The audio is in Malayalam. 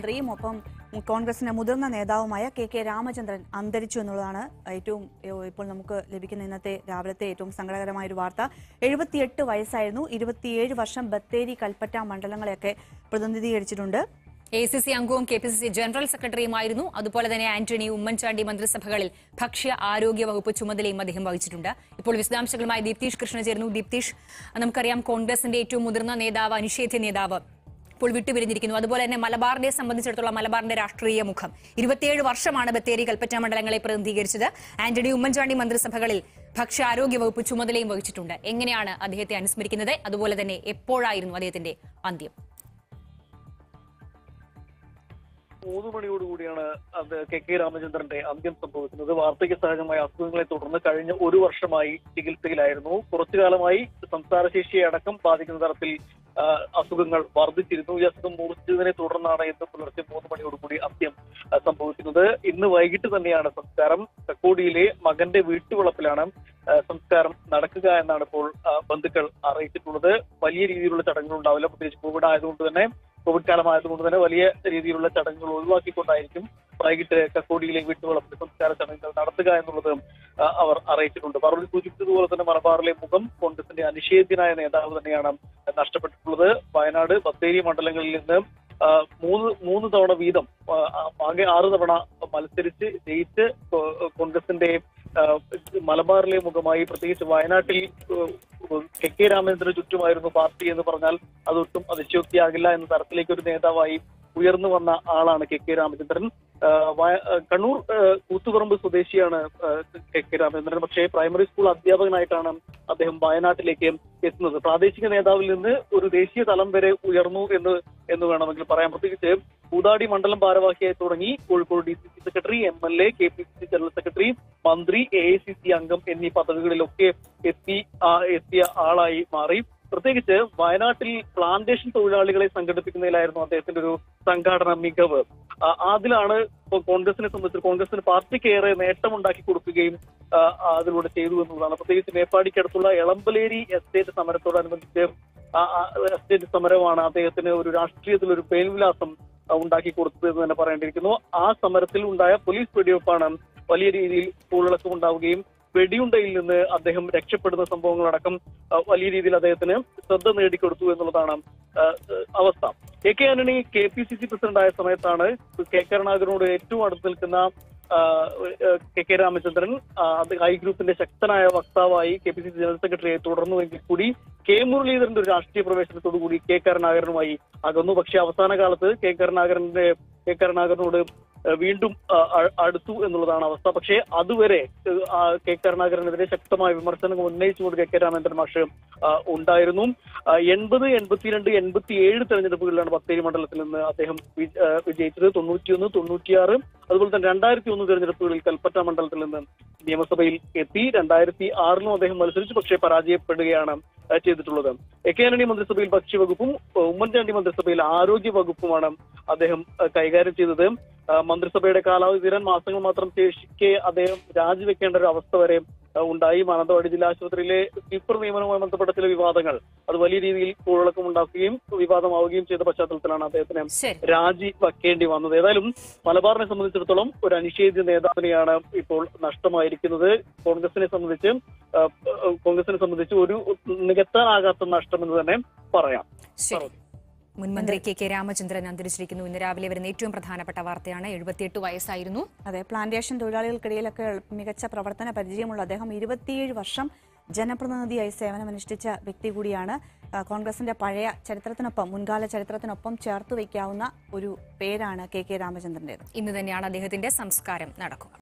മന്ത്രിയും ഒപ്പം കോൺഗ്രസിന്റെ മുതിർന്ന നേതാവുമായ കെ കെ രാമചന്ദ്രൻ അന്തരിച്ചു എന്നുള്ളതാണ് ഏറ്റവും ഏഹ്, ഇപ്പോൾ നമുക്ക് ലഭിക്കുന്ന ഇന്നത്തെ രാവിലത്തെ ഏറ്റവും സങ്കടകരമായ ഒരു വാർത്ത എഴുപത്തിയെട്ട് വയസ്സായിരുന്നു ഇരുപത്തിയേഴ് വർഷം ബത്തേരി കൽപ്പറ്റ മണ്ഡലങ്ങളെയൊക്കെ പ്രതിനിധീകരിച്ചിട്ടുണ്ട് എ സി സി അംഗവും K P C C general സെക്രട്ടറിയുമായിരുന്നു അതുപോലെ തന്നെ ആന്റണി ഉമ്മൻചാണ്ടി മന്ത്രിസഭകളിൽ ഭക്ഷ്യ ആരോഗ്യ വകുപ്പ് ചുമതലയും അദ്ദേഹം വഹിച്ചിട്ടുണ്ട് ഇപ്പോൾ വിശദാംശങ്ങളുമായി ദീപ്തീഷ് കൃഷ്ണ ചേരുന്നു ദീപ്തീഷ് നമുക്കറിയാം കോൺഗ്രസിന്റെ ഏറ്റവും മുതിർന്ന നേതാവ് അനിഷേധ്യ നേതാവ് ഇപ്പോൾ വിട്ടുപിരിഞ്ഞിരിക്കുന്നു അതുപോലെ തന്നെ മലബാറിനെ സംബന്ധിച്ചിടത്തോളം മലബാറിന്റെ രാഷ്ട്രീയ മുഖം ഇരുപത്തിയേഴ് വർഷമാണ് ബത്തേരി കൽപ്പറ്റ മണ്ഡലങ്ങളെ പ്രതിനിധീകരിച്ചത് ആന്റണി ഉമ്മൻചാണ്ടി മന്ത്രിസഭകളിൽ ഭക്ഷ്യ ആരോഗ്യ വകുപ്പ് ചുമതലയും വഹിച്ചിട്ടുണ്ട് എങ്ങനെയാണ് അദ്ദേഹത്തെ അനുസ്മരിക്കുന്നത് അതുപോലെ തന്നെ എപ്പോഴായിരുന്നു അദ്ദേഹത്തിന്റെ അന്ത്യം മൂന്ന് മണിയോടുകൂടിയാണ് അത് കെ കെ രാമചന്ദ്രന്റെ അന്ത്യം സംഭവിക്കുന്നത് വാർദ്ധക്യ സഹജമായ അസുഖങ്ങളെ തുടർന്ന് കഴിഞ്ഞ ഒരു വർഷമായി ചികിത്സയിലായിരുന്നു കുറച്ചു കാലമായി സംസാരശേഷിയെ അടക്കം ബാധിക്കുന്ന തരത്തിൽ ആ, അസുഖങ്ങൾ വർദ്ധിച്ചിരുന്നു ഈ അസുഖം മൂർച്ഛിച്ചതിനെ തുടർന്നാണ് ഇന്ന് പുലർച്ചെ മൂന്ന് മണിയോടുകൂടി അന്ത്യം ആ, സംഭവിക്കുന്നത് ഇന്ന് വൈകിട്ട് തന്നെയാണ് സംസ്കാരം കക്കോടിയിലെ മകന്റെ വീട്ടുവളപ്പിലാണ് ആ, സംസ്കാരം നടക്കുക എന്നാണ് ഇപ്പോൾ ആ, ബന്ധുക്കൾ അറിയിച്ചിട്ടുള്ളത് വലിയ രീതിയിലുള്ള ചടങ്ങുകൾ ഉണ്ടാവില്ല പ്രത്യേകിച്ച് കോവിഡ് ആയതുകൊണ്ട് തന്നെ കോവിഡ് കാലമായതുകൊണ്ട് തന്നെ വലിയ രീതിയിലുള്ള ചടങ്ങുകൾ ഒഴിവാക്കിക്കൊണ്ടായിരിക്കും വൈകിട്ട് കക്കോടിയിലെ വീട്ടുവളപ്പിൽ സംസ്കാര ചടങ്ങുകൾ നടത്തുക എന്നുള്ളത് ആ, അവർ അറിയിച്ചിട്ടുണ്ട് പറഞ്ഞു സൂചിപ്പിച്ചതുപോലെ തന്നെ മലബാറിലെ മുഖം കോൺഗ്രസിന്റെ അനിഷേധ്യനായ നേതാവ് തന്നെയാണ് നഷ്ടപ്പെട്ടിട്ടുള്ളത് വയനാട് ബത്തേരി മണ്ഡലങ്ങളിൽ നിന്ന് ആ, മൂന്ന് മൂന്ന് തവണ വീതം ആ, ആകെ ആറ് തവണ മത്സരിച്ച് ജയിച്ച് കോ- കോൺഗ്രസിന്റെ ആ, മലബാറിലെ മുഖമായി പ്രത്യേകിച്ച് വയനാട്ടിൽ ആ, കെ കെ രാമചന്ദ്രന് ചുറ്റുമായിരുന്നു പാർട്ടി എന്ന് പറഞ്ഞാൽ അതൊട്ടും അതിശയോക്തിയാകില്ല എന്ന തരത്തിലേക്ക് ഒരു നേതാവായി ഉയർന്നു വന്ന ആളാണ് കെ കെ രാമചന്ദ്രൻ ആ, വയ- ആ, കണ്ണൂർ ആ, കൂത്തുപറമ്പ് സ്വദേശിയാണ് ആ, കെ കെ രാമചന്ദ്രൻ പക്ഷേ പ്രൈമറി സ്കൂൾ അധ്യാപകനായിട്ടാണ് അദ്ദേഹം വയനാട്ടിലേക്ക് എത്തുന്നത് പ്രാദേശിക നേതാവിൽ നിന്ന് ഒരു ദേശീയ തലം വരെ ഉയർന്നു എന്ന് എന്ന് വേണമെങ്കിൽ പറയാം പ്രത്യേകിച്ച് കൂതാടി മണ്ഡലം ഭാരവാഹിയായി തുടങ്ങി Kozhikode D C C secretary M L A K P C C general secretary മന്ത്രി എ ഐ സി സി അംഗം എന്നീ പദവികളിലൊക്കെ എത്തി ആ, എത്തിയ ആളായി മാറി പ്രത്യേകിച്ച് വയനാട്ടിൽ പ്ലാന്റേഷൻ തൊഴിലാളികളെ സംഘടിപ്പിക്കുന്നതിലായിരുന്നു അദ്ദേഹത്തിന്റെ ഒരു സംഘാടന മികവ് ആ, അതിലാണ് ഇപ്പോൾ കോൺഗ്രസിനെ സംബന്ധിച്ച് കോൺഗ്രസിന് പാർട്ടിക്ക് ഏറെ നേട്ടമുണ്ടാക്കി കൊടുക്കുകയും ആ, ആ, അതിലൂടെ ചെയ്തു എന്നുള്ളതാണ് പ്രത്യേകിച്ച് മേപ്പാടിക്കടുത്തുള്ള എളമ്പലേരി എസ്റ്റേറ്റ് സമരത്തോടനുബന്ധിച്ച് ആ ആ എസ്റ്റേറ്റ് സമരമാണ് അദ്ദേഹത്തിന് ഒരു രാഷ്ട്രീയത്തിൽ ഒരു പേൻവിലാസം ആ, ഉണ്ടാക്കി കൊടുത്തത് എന്ന് തന്നെ പറയേണ്ടിയിരിക്കുന്നു ആ സമരത്തിൽ ഉണ്ടായ പോലീസ് വെടിവെപ്പാണ് വലിയ രീതിയിൽ സ്കൂളിളക്കം ഉണ്ടാവുകയും വെടിയുണ്ടയിൽ നിന്ന് അദ്ദേഹം രക്ഷപ്പെടുന്ന സംഭവങ്ങളടക്കം ആ, വലിയ രീതിയിൽ അദ്ദേഹത്തിന് ശ്രദ്ധ നേടിക്കൊടുത്തു എന്നുള്ളതാണ് ആ, അവസ്ഥ K K Antony K P C C president ആയ സമയത്താണ് കെ കരുണാകരനോട് ഏറ്റവും അടുത്ത് നിൽക്കുന്ന ആ, കെ കെ രാമചന്ദ്രൻ ആ, അത് ഐ ഗ്രൂപ്പിന്റെ ശക്തനായ വക്താവായി K P C C general സെക്രട്ടറിയായി തുടർന്നുവെങ്കിൽ കൂടി കെ മുരളീധരന്റെ ഒരു രാഷ്ട്രീയ പ്രവേശനത്തോടു കൂടി കെ കരുണാകരനുമായി അകന്നു പക്ഷേ അവസാന കാലത്ത് കെ കരുണാകരന്റെ കെ കരുണാകരനോട് ഏഹ് വീണ്ടും ആ, അ- അടുത്തു എന്നുള്ളതാണ് അവസ്ഥ പക്ഷേ അതുവരെ ഏഹ്, ആ, കെ കരുണാകരനെതിരെ ശക്തമായ വിമർശനങ്ങൾ ഉന്നയിച്ചുകൊണ്ട് കെ കെ രാമേന്ദ്രൻ മാഷ് ആ, ഉണ്ടായിരുന്നു ആ, എൺപത് എൺപത്തിരണ്ട് എൺപത്തിയേഴ് തെരഞ്ഞെടുപ്പുകളിലാണ് ബത്തേരി മണ്ഡലത്തിൽ നിന്ന് അദ്ദേഹം വി- ആ, വിജയിച്ചത് തൊണ്ണൂറ്റിയൊന്ന് തൊണ്ണൂറ്റിയാറ് അതുപോലെ തന്നെ രണ്ടായിരത്തി ഒന്ന് തെരഞ്ഞെടുപ്പുകളിൽ കൽപ്പറ്റ മണ്ഡലത്തിൽ നിന്ന് നിയമസഭയിൽ എത്തി രണ്ടായിരത്തി ആറിലും അദ്ദേഹം മത്സരിച്ചു പക്ഷേ പരാജയപ്പെടുകയാണ് ആ, ചെയ്തിട്ടുള്ളത് എ കെ ആന്റണി മന്ത്രിസഭയിൽ ഭക്ഷ്യവകുപ്പും ആ, ഉമ്മൻചാണ്ടി മന്ത്രിസഭയിൽ ആരോഗ്യ വകുപ്പുമാണ് അദ്ദേഹം ആ, കൈകാര്യം ചെയ്തത് ആ, മന്ത്രിസഭയുടെ കാലാവധി തീരാൻ മാസങ്ങൾ മാത്രം ശേഷിക്കെ അദ്ദേഹം രാജിവെക്കേണ്ട ഒരു അവസ്ഥ വരെ ആ, ഉണ്ടായി മാനന്തവാടി ജില്ലാ ആശുപത്രിയിലെ സ്ലീപ്പർ നിയമനവുമായി ബന്ധപ്പെട്ട ചില വിവാദങ്ങൾ അത് വലിയ രീതിയിൽ കുഴക്കം ഉണ്ടാക്കുകയും വിവാദമാവുകയും ചെയ്ത പശ്ചാത്തലത്തിലാണ് അദ്ദേഹത്തിന് ശരി രാജി വെക്കേണ്ടി വന്നത് ഏതായാലും മലബാറിനെ സംബന്ധിച്ചിടത്തോളം ഒരു അനിഷേധ്യ നേതാവിനെയാണ് ഇപ്പോൾ നഷ്ടമായിരിക്കുന്നത് കോൺഗ്രസിനെ സംബന്ധിച്ച് ആ, കോൺഗ്രസിനെ സംബന്ധിച്ച് ഒരു നികത്താനാകാത്ത നഷ്ടം എന്ന് തന്നെ പറയാം ശരി മുൻ മന്ത്രി കെ കെ രാമചന്ദ്രൻ അന്തരിച്ചിരിക്കുന്നു ഇന്ന് രാവിലെ വരുന്ന ഏറ്റവും പ്രധാനപ്പെട്ട വാർത്തയാണ് എഴുപത്തിയെട്ട് വയസ്സായിരുന്നു അതെ പ്ലാന്റേഷൻ തൊഴിലാളികൾക്കിടയിലൊക്കെ മികച്ച പ്രവർത്തന പരിചയമുള്ള അദ്ദേഹം ഇരുപത്തിയേഴ് വർഷം ജനപ്രതിനിധിയായി സേവനമനുഷ്ഠിച്ച വ്യക്തി കൂടിയാണ് ആ, കോൺഗ്രസിന്റെ പഴയ ചരിത്രത്തിനൊപ്പം മുൻകാല ചരിത്രത്തിനൊപ്പം ചേർത്ത് വയ്ക്കാവുന്ന ഒരു പേരാണ് കെ കെ രാമചന്ദ്രൻ്റേത് ഇന്ന് തന്നെയാണ് അദ്ദേഹത്തിന്റെ സംസ്കാരം നടക്കുക